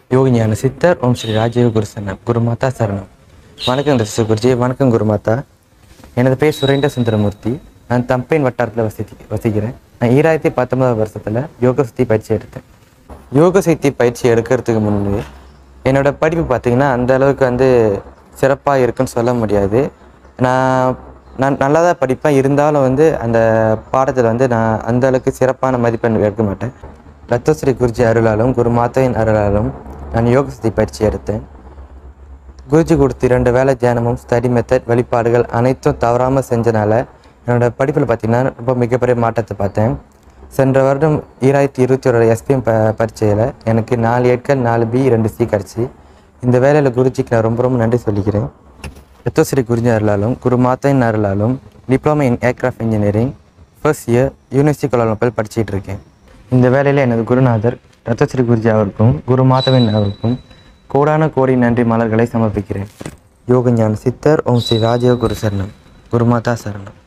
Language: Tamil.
யோகிஞான சித்தர் ஓம் ஸ்ரீ ராஜீவ் குருசரணம் குருமாதா சரணம் வணக்கம் ரசிக குருஜி வணக்கம் குருமாதா எனது பேர் சுரேந்திர சுந்தரமூர்த்தி நான் தம்பைன் வட்டாரத்தில் வசி வசிக்கிறேன் நான் ஈராயிரத்தி பத்தொன்பதாம் வருஷத்தில் யோக சக்தி பயிற்சி எடுத்தேன் யோக சக்தி பயிற்சி எடுக்கிறதுக்கு முன்பு என்னோட படிப்பு பார்த்தீங்கன்னா அந்த அளவுக்கு வந்து சிறப்பாக இருக்குன்னு சொல்ல முடியாது நான் நான் நல்லா தான் படிப்பேன் இருந்தாலும் வந்து அந்த பாடத்தில் வந்து நான் அந்த அளவுக்கு சிறப்பான மதிப்பெண் எடுக்க மாட்டேன் ரத்தஸ்ரீ குருஜி அருளாலும் குரு மாதாவின் அருளாலும் நான் யோக சக்தி பயிற்சி எடுத்தேன் குருஜி கொடுத்த இரண்டு வேலை தியானமும் ஸ்டடி மெத்தட் வழிபாடுகள் அனைத்தும் தவறாமல் செஞ்சனால என்னோட படிப்பில் பார்த்தீங்கன்னா ரொம்ப மிகப்பெரிய மாற்றத்தை பார்த்தேன் சென்ற வருடம் ஈராயிரத்தி இருபத்தி ஒரு எஸ்பிஎம் ப பரீட்சையில் எனக்கு நாலு ஏட்கள் நாலு பி ரெண்டு சி கிடச்சி இந்த வேலையில் குருஜிக்கு நான் ரொம்ப ரொம்ப நன்றி சொல்லிக்கிறேன் ரத்தோஸ்ரீ குருஜி அருளாலும் குரு மாதாவின் அருளாலும் diploma in aircraft engineering first year university Kuala Lumpur படிச்சிட்டு இருக்கேன் இந்த வேலையில் எனது குருநாதர் ரத்தஸ்ரீ குருஜி அவருக்கும் குரு மாதவன் அவருக்கும் கோடான கோடி நன்றி மலர்களை சமர்ப்பிக்கிறேன் யோக ஞான சித்தர் ஓம் ஸ்ரீ ராஜீவ குரு சரணம் குருமாதா சரணம்